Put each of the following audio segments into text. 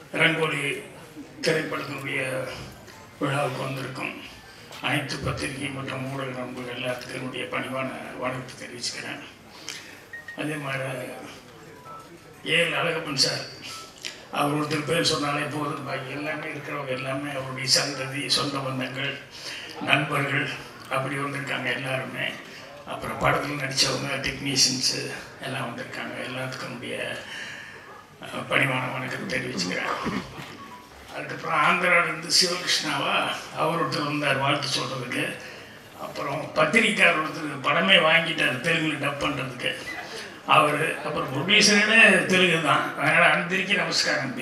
ரங்கோலி திரைப்படத்தினுடைய விழாவுக்கு வந்திருக்கும் அனைத்து பத்திரிகை மற்றும் ஊடக நண்பர்கள் எல்லாத்துக்கும் என்னுடைய பணிவான வணக்கத்தை தெரிவிச்சுக்கிறேன் அதே மாதிரி ஏஎல் அழகப்பன் சார் அவர் ஒருத்தர் பேர் சொன்னாலே போதும் பாக்கி எல்லாமே இருக்கிறவங்க எல்லாமே அவருடைய சந்ததி சொந்த பந்தங்கள் நண்பர்கள் அப்படி வந்திருக்காங்க எல்லாருமே அப்புறம் படத்தில் நடித்தவங்க டெக்னீஷியன்ஸு எல்லாம் வந்திருக்காங்க எல்லாத்துக்கும் என்னுடைய அஹ், பணிவான வணக்கத்தை தெரிவிச்சுக்கிறேன் அதுக்கப்புறம் ஆந்திராவிலேருந்து சிவகிருஷ்ணாவா அவர் ஒருத்தர் வந்தார் வாழ்த்து சொல்கிறதுக்கு அப்புறம் பத்திரிக்கையாளர் ஒருத்தர் படமே வாங்கிட்டார் தெலுங்குல டப் பண்ணுறதுக்கு அவர் அப்புறம் ப்ரொடியூசரே தெலுங்கு தான் அதனால் அந்திரிக்கு நமஸ்காரம் தம்பி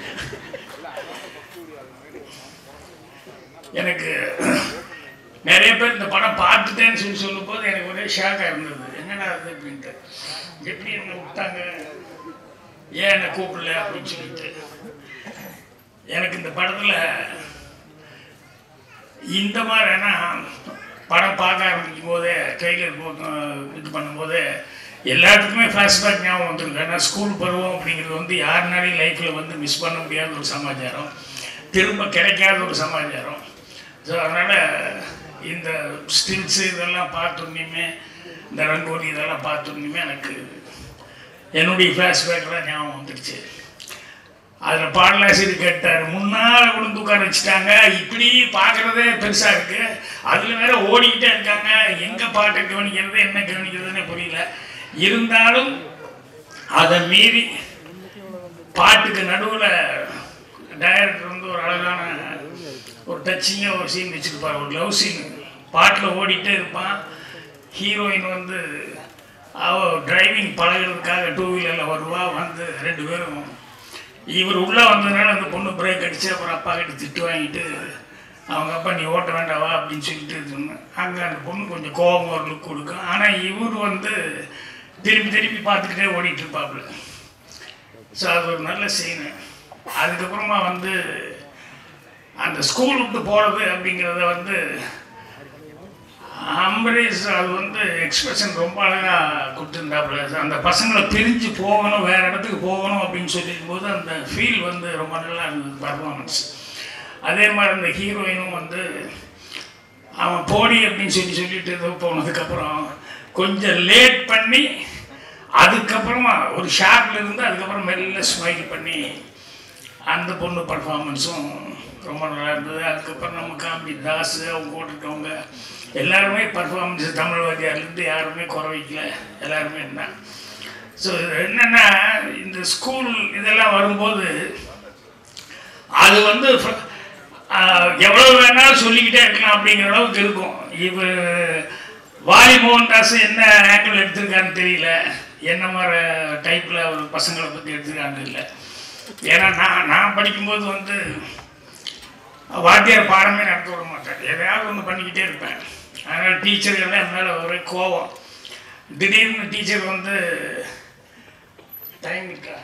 எனக்கு நிறைய பேர் இந்த படம் பார்த்துட்டேன்னு சொல்லி சொல்லும்போது எனக்கு ஒரே ஷாக்காக இருந்தது என்னடா அது அப்படின்ட்டு எப்படி என்ன விட்டாங்க ஏன் என்னை கூப்பிடல அப்படின்னு சொல்லிட்டு எனக்கு இந்த படத்தில் இந்த மாதிரி ஏன்னா படம் பார்க்க ஆரம்பிக்கும் போதே ட்ரெய்லர் போட்டு இது பண்ணும்போது எல்லாத்துக்குமே ஃப்ளாஷ்பேக் ஞாபகம் வந்துருக்கு ஏன்னா ஸ்கூல் பருவம் அப்படிங்கிறது வந்து யாருனாலையும் லைஃப்பில் வந்து மிஸ் பண்ண முடியாத ஒரு சமாச்சாரம் திரும்ப கிடைக்காத ஒரு சமாச்சாரம் ஸோ அதனால் இந்த ஸ்டில்ஸு இதெல்லாம் பார்த்தோன்னையுமே இந்த ரங்கோலி இதெல்லாம் பார்த்தோன்னையுமே எனக்கு என்னுடைய ஃப்ளாஷ்பேக்லாம் ஞாபகம் வந்துடுச்சு அதில் பாடலாசிரியர் கேட்டார் முன்னால் விழுந்து உட்கார வச்சுட்டாங்க இப்படி பார்க்குறதே பெருசாக இருக்குது அதில் வேற ஓடிக்கிட்டே இருக்காங்க எங்கே பாட்டை கவனிக்கிறது என்ன கவனிக்கிறதுன்னு புரியல இருந்தாலும் அதை மீறி பாட்டுக்கு நடுவில் டைரக்டர் வந்து ஒரு அழகான ஒரு டச்சிங்காக ஒரு சீன் வச்சுருப்பார் ஒரு லவ் சீன் பாட்டில் ஓடிட்டே இருப்பான் ஹீரோயின் வந்து அவ டிரைவிங் பழகுறதுக்காக டூ வீலரில் வருவா வந்து ரெண்டு பேரும் இவர் உள்ளே வந்ததுனால அந்த பொண்ணு பிரேக் அடிச்சு அப்புறம் அப்பா கிட்ட திட்டு வாங்கிட்டு அவங்க அப்பா நீ ஓட்ட வேண்டாவா அப்படின்னு சொல்லிட்டு சொன்னேன் அங்கே அந்த பொண்ணு கொஞ்சம் கோபம் ஒரு லுக் கொடுக்கும் ஆனால் இவர் வந்து திருப்பி திருப்பி பார்த்துக்கிட்டே ஓடிட்டு இருப்பாப்புல ஸோ அது ஒரு நல்ல சீனு அதுக்கப்புறமா வந்து அந்த ஸ்கூல் விட்டு போகிறது அப்படிங்கிறத வந்து அம்பரீஷ் அது வந்து எக்ஸ்பிரஷன் ரொம்ப அழகாக கொடுத்துருந்தாப்புல அந்த பசங்களை பிரிஞ்சு போகணும் வேறு இடத்துக்கு போகணும் அப்படின்னு சொல்லிடும் போது அந்த ஃபீல் வந்து ரொம்ப நல்லா இருந்தது பர்ஃபார்மன்ஸ் அதே மாதிரி அந்த ஹீரோயினும் வந்து அவன் போடி அப்படின்னு சொல்லி சொல்லிட்டு ஏதோ போனதுக்கப்புறம் கொஞ்சம் லேட் பண்ணி அதுக்கப்புறமா ஒரு ஷார்ட்ல இருந்து அதுக்கப்புறம் மெல்ல ஸ்மைல் பண்ணி அந்த பொண்ணு பர்ஃபார்மன்ஸும் ரொம்ப நல்லா இருந்தது அதுக்கப்புறம் நம்ம காமெடி தாஸ் அவங்க போட்டுட்டவங்க எல்லாருமே பர்ஃபார்மன்ஸ் தமிழ் வாத்தியார்லேருந்து யாருமே குறை வைக்கல எல்லாருமே என்ன ஸோ என்னென்னா இந்த ஸ்கூல் இதெல்லாம் வரும்போது அது வந்து ஃப- ஆஹ், எவ்வளவு வேணாலும் சொல்லிக்கிட்டே இருக்கலாம் அப்படிங்கிற அளவுக்கு இருக்கும் இவ வாலி மோகன்தாஸ் என்ன ஆங்கிள் எடுத்திருக்கான்னு தெரியல என்ன மாதிரி டைப்பில் ஒரு பசங்களை பற்றி எடுத்திருக்கான்னு இல்லை ஏன்னா நான் நான் படிக்கும்போது வந்து வாத்தியார் பாடமே நடத்த விட மாட்டேன் எதையாவது ஒன்று பண்ணிக்கிட்டே இருப்பேன் அதனால் டீச்சர்கள் என் மேலே ஒரே கோவம் திடீர்னு டீச்சர் வந்து டைம் இருக்கா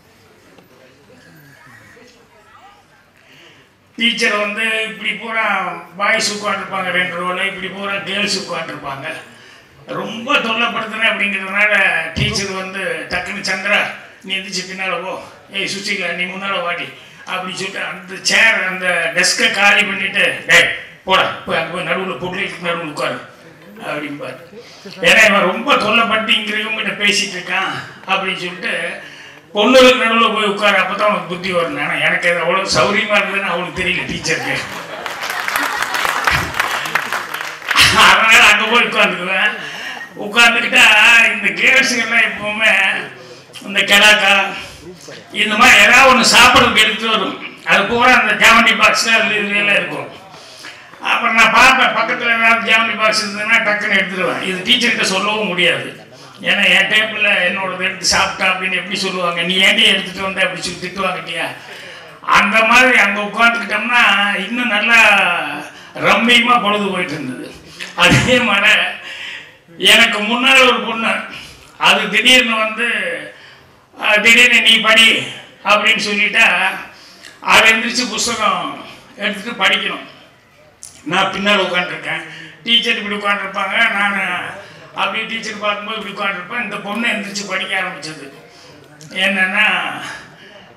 டீச்சர் வந்து இப்படி பூரா பாய்ஸ் உட்காந்துருப்பாங்க ரெண்டு ரோவில் இப்படி பூரா கேர்ள்ஸ் உட்காந்துருப்பாங்க ரொம்ப தொல்லைப்படுத்துனேன் அப்படிங்கிறதுனால டீச்சர் வந்து டக்குன்னு சந்திரா நீ எந்திரிச்சு பின்னால் போ ஏய் சுசிகலா நீ முன்னால் வாடி அப்படின்னு சொல்லிட்டு அந்த சேர் அந்த டெஸ்கை காலி பண்ணிட்டு டேய் போடா போய் அங்கே போய் நடுவில் பொருளுக்கு நடுவில் உட்காரு அப்படிம்பார் ஏன்னா இவன் ரொம்ப தொல்லைப்பட்டு இங்கே இருக்கவங்ககிட்ட பேசிட்டு இருக்கான் அப்படின்னு சொல்லிட்டு பொண்ணுகளுக்கு நடுவில் போய் உட்காரு அப்போ தான் அவனுக்கு புத்தி வரும் ஆனால் எனக்கு அது அவ்வளோ சௌரியமாக இருந்ததுன்னு அவனுக்கு தெரியல டீச்சருக்கு அதனால அங்கே போய் உட்காந்துக்குவேன் உட்காந்துக்கிட்டா இந்த கேர்ள்ஸுங்கெல்லாம் எப்பவுமே இந்த கெடாக்கா இந்த மாதிரி ஏதாவது ஒன்று சாப்பிட்றதுக்கு எடுத்துட்டு வரும் அது பூரா அந்த ஜாமண்டி பாக்ஸில் அதில் இதுலாம் இருக்கும் அப்புறம் நான் பார்ப்பேன் பக்கத்தில் ஏதாவது ஜாமண்டி பாக்ஸ் இருந்ததுன்னா டக்குன்னு எடுத்துருவேன் இது டீச்சர்கிட்ட சொல்லவும் முடியாது ஏன்னா என் டேபிளில் என்னோடது எடுத்து சாப்பிட்டா அப்படின்னு எப்படி சொல்லுவாங்க நீ ஏன்டி எடுத்துகிட்டு வந்த அப்படி சொல்லி திட்டுவாங்க இல்லையா அந்த மாதிரி அங்கே உட்காந்துக்கிட்டோம்னா இன்னும் நல்லா ரம்மியமாக பொழுது போயிட்டு இருந்தது அதே மாதிரி எனக்கு முன்னால் ஒரு பொண்ணு அது திடீர்னு வந்து அஹ், திடீர்னு நீ படி அப்படின்னு சொல்லிட்டா அதை எந்திரிச்சு புஸ்தகம் எடுத்துட்டு படிக்கணும் நான் பின்னால் உட்காந்துருக்கேன் டீச்சர் இப்படி உட்காந்துருப்பாங்க நான் அப்படியே டீச்சர் பார்க்கும்போது இப்படி உட்காந்துருப்பேன் இந்த பொண்ணு எந்திரிச்சு படிக்க ஆரம்பிச்சது என்னன்னா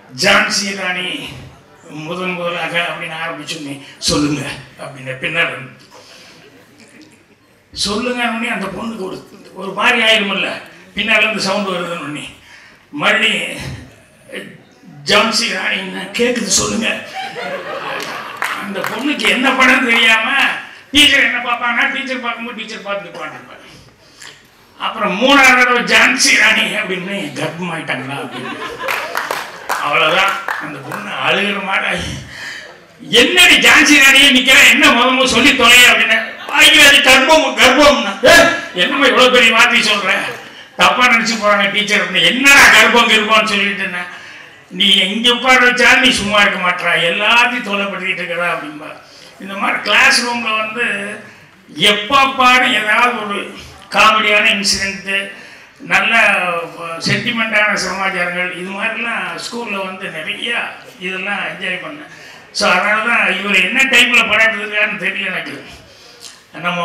ஜான்சி ராணி முதன் முதலாக அப்படின்னு ஆரம்பிச்சு சொல்லுங்க அப்படின்னு பின்னால் இருந்து. சொல்லுங்க உடனே அந்த பொண்ணுக்கு ஒரு ஒரு மாதிரி ஆயிருமில்ல பின்னால் இருந்து சவுண்டு வருதுன்னு உடனே மறுபடியும் ஜான்சி ராணி கேட்குது சொல்லுங்க அந்த பொண்ணுக்கு என்ன படம் தெரியாம டீச்சர் என்ன பார்ப்பாங்கன்னா டீச்சர் பார்க்கும்போது டீச்சர் பார்த்துட்டு பாட்டுப்பாங்க அப்புறம் மூணாவது தடவை ஜான்சி ராணி அப்படின்னு கர்ப்பமாயிட்டாங்களா அப்படின்னு அவ்வளோதான் அந்த பொண்ணு அழுகிற மாதிரி என்னடி ஜான்சி ராணியே நிக்கிற என்ன முதல்ல சொல்லி தொலைய அப்படின்னு ஆகிறது கர்ப்பம் கர்ப்பம்னா "ஏய், என்னம்மா இவ்வளோ பெரிய வார்த்தை சொல்ற தப்பா நினைச்சு போறாங்க டீச்சர் அப்படின்னு என்னடா கர்ப்பம் கர்ப்பம்னு சொல்லிட்டு என்ன நீ எங்க உட்கார வச்சாலும் நீ சும்மா இருக்க மாட்டா எல்லாத்தையும் தொலைப்படுத்திட்டு இருக்கிறா அப்படின்பா இந்த மாதிரி கிளாஸ் ரூம்ல வந்து எப்போ பாரு ஏதாவது ஒரு காமெடியான இன்சிடென்ட்டு நல்ல சென்டிமெண்ட்டான சமாச்சாரங்கள் இது மாதிரிலாம் ஸ்கூலில் வந்து நிறைய இதெல்லாம் என்ஜாய் பண்ணேன் ஸோ அதனால தான் இவர் என்ன டைப்பில் படம் எடுத்துருக்காருன்னு தெரியல எனக்கு நம்ம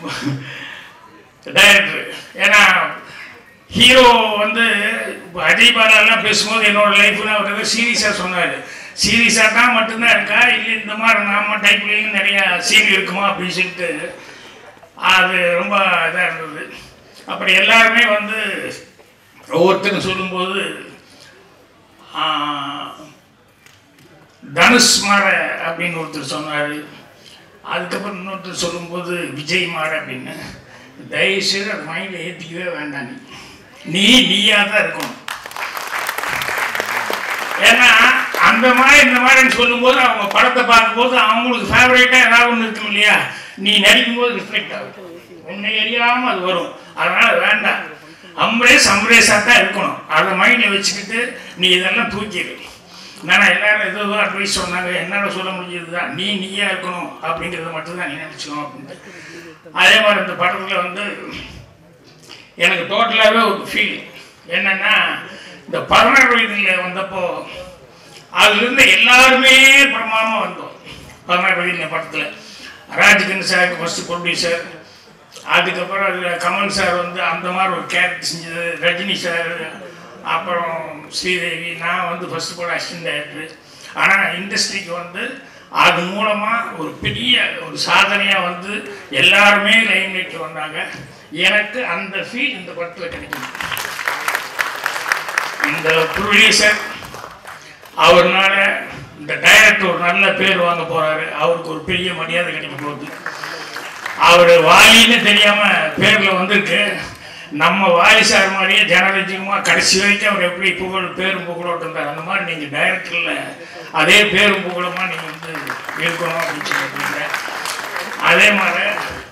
டைரக்டர் ஏன்னா ஹீரோ வந்து இப்போ அஜய் பாலாலாம் பேசும்போது என்னோட லைஃப்ல அவர் ஏதோ சீரியஸாக சொன்னார் சீரியஸாக தான் மட்டும்தான் இருக்கா இல்லை இந்த மாதிரி நாம டைப்லேயும் நிறையா சீன் இருக்குமா அப்படின்னு சொல்லிட்டு அது ரொம்ப இதாக இருந்தது அப்புறம் எல்லாருமே வந்து ஒவ்வொருத்தரும் சொல்லும்போது ஆ, தனுஷ் மாற அப்படின்னு ஒருத்தர் சொன்னார் அதுக்கப்புறம் இன்னொருத்தர் சொல்லும்போது விஜய் மாற அப்படின்னு தயவுசெய்து அது மைண்டில் ஏற்றிக்கவே வேண்டாம் நீ நீ நீயாக தான் இருக்கணும் ஏன்னா அந்த மாதிரி இந்த மாதிரின்னு சொல்லும்போது அவங்க படத்தை பார்க்கும்போது அவங்களுக்கு ஃபேவரேட்டாக ஏதாவது ஒன்று இருக்கும் இல்லையா நீ நடிக்கும்போது ரிஃப்ளெக்ட் ஆகும் உன்னை எரியாமல் அது வரும் அதனால் வேண்டாம் அம்ரேஸ் அம்ரேஸாக தான் இருக்கணும் அதை மைண்டில் வச்சுக்கிட்டு நீ இதெல்லாம் தூக்கிடு நான் எல்லாரும் ஏதோ ஏதோ அட்வைஸ் சொன்னாங்க என்னால் சொல்ல முடிஞ்சது தான் நீ நீயா இருக்கணும் அப்படிங்கிறத மட்டும்தான் நீ நினச்சிக்கணும் அப்படின்ட்டு அதே மாதிரி இந்த படத்தில் வந்து எனக்கு டோட்டலாகவே ஒரு ஃபீல் என்னன்னா இந்த பதினாறு வயதில் வந்தப்போ அதுலேருந்து எல்லாருமே பிரமாதமாக வந்தோம் பதினாறு வயதில் படத்தில் ராஜ்கன் சார் ஃபஸ்ட்டு ப்ரொடியூசர் அதுக்கப்புறம் அதில் கமல் சார் வந்து அந்த மாதிரி ஒரு கேரக்டர் செஞ்சது ரஜினி சார் அப்புறம் ஸ்ரீதேவி நான் வந்து ஃபஸ்ட்டு படம் அசிஸ்டன்ட் டைரக்டர் ஆனால் இண்டஸ்ட்ரிக்கு வந்து அது மூலமாக ஒரு பெரிய ஒரு சாதனையாக வந்து எல்லாருமே லைம்லைட்டில் வந்தாங்க எனக்கு அந்த ஃபீல் இந்த படத்தில் கிடைக்கும் இந்த ப்ரொடியூசர் அவர்னால இந்த டைரக்டர் ஒரு நல்ல பேர் வாங்க போறாரு அவருக்கு ஒரு பெரிய மரியாதை கிடைக்க போகுது அவர் வாலின்னு தெரியாம பேர்ல வந்திருக்கு நம்ம வாலி சார் மாதிரியே ஜனரஞ்சகமா கடைசி வரைக்கும் அவர் எப்படி புகழ் பேரும் புகழோட்டு இருந்தார் அந்த மாதிரி நீங்க டைரக்டர்ல அதே பேரும் புகழுமா நீங்க வந்து இருக்கணும் அப்படின்னு சொல்லியிருக்கீங்க அதே மாதிரி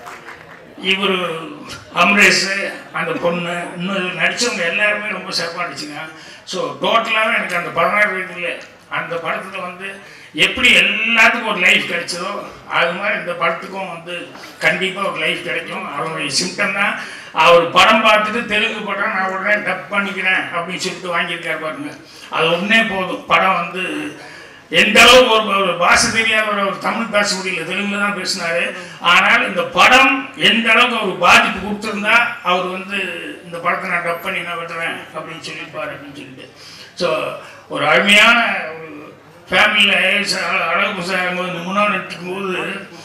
இவர் அம்ரேஷ் அந்த பொண்ணு இன்னும் நடித்தவங்க எல்லாருமே ரொம்ப சிறப்பாக நடிச்சுங்க ஸோ டோட்டலாகவே எனக்கு அந்த பதினாறு வயதுல அந்த படத்தில் வந்து எப்படி எல்லாத்துக்கும் ஒரு லைஃப் கிடைச்சதோ அது மாதிரி இந்த படத்துக்கும் வந்து கண்டிப்பாக ஒரு லைஃப் கிடைக்கும் அவருடைய சிம்டம் தான் அவர் படம் பார்த்துட்டு தெலுங்கு படம் நான் உடனே டப் பண்ணிக்கிறேன் அப்படின்னு சொல்லிட்டு வாங்கியிருக்காரு பாருங்க அது ஒன்றே போதும் படம் வந்து எந்த அளவுக்கு ஒரு ஒரு பாஷை தெரியாத ஒரு ஒரு தமிழ் பேச முடியல தெலுங்குல தான் பேசினாரு ஆனால் இந்த படம் எந்த அளவுக்கு ஒரு பாதிப்பு கொடுத்துருந்தா அவர் வந்து இந்த படத்தை நான் டப் பண்ணி நான் விட்டுறேன் அப்படின்னு சொல்லியிருப்பார் அப்படின்னு சொல்லிட்டு ஸோ ஒரு அருமையான ஒரு ஃபேமிலியில் அழகு சார் வந்து முன்னாடி நிற்கும் போது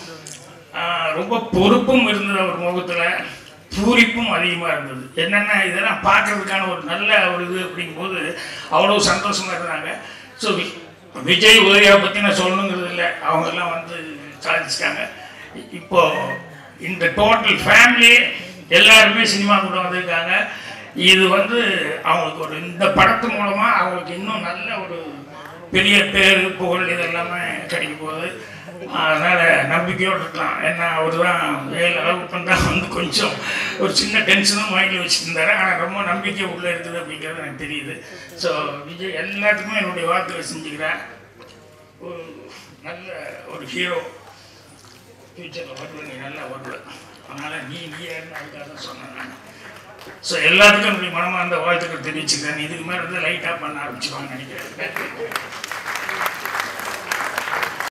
ஆஹ், ரொம்ப பொறுப்பும் இருந்தது அவர் முகத்தில் பூரிப்பும் அதிகமாக இருந்தது என்னென்ன இதெல்லாம் பார்க்கறதுக்கான ஒரு நல்ல ஒரு இது அப்படிங்கும்போது அவ்வளோ சந்தோஷமாக இருந்தாங்க ஸோ விஜய் உதயா பற்றி நான் சொல்லணுங்கிறது இல்லை அவங்கெல்லாம் வந்து சாதிச்சிட்டாங்க இப்போ இந்த டோட்டல் ஃபேமிலி எல்லாருமே சினிமா கூட வந்திருக்காங்க இது வந்து அவங்களுக்கு ஒரு இந்த படத்து மூலமாக அவங்களுக்கு இன்னும் நல்ல ஒரு பெரிய பேர் புகழ் இதெல்லாமே கிடைக்க போகுது அதனால் நம்பிக்கையோடு இருக்கலாம் ஏன்னா அவர் தான் ஏழு அளவுக்கு தான் வந்து கொஞ்சம் ஒரு சின்ன டென்ஷனும் மைண்டில் வச்சுருந்தாரு ஆனால் ரொம்ப நம்பிக்கை உள்ளே இருக்குது அப்படிங்கிறது எனக்கு தெரியுது ஸோ விஜய் எல்லாத்துக்குமே என்னுடைய வாழ்த்துக்களை செஞ்சுக்கிறேன் ஒரு நல்ல ஒரு ஹீரோ ஃப்யூச்சரில் வருவேன் நீ நல்லா வருவேன் அதனால் நீ நீ யாருன்னு அதுக்காக தான் சொன்னேன் நான் ஸோ எல்லாத்துக்கும் என்னுடைய மனமார்ந்த வாழ்த்துக்கள் தெரிவிச்சுக்கிறேன் இதுக்கு மேலே வந்து லைட்டாக பண்ண ஆரம்பிச்சுவாங்கன்னு நினைக்கிறேன்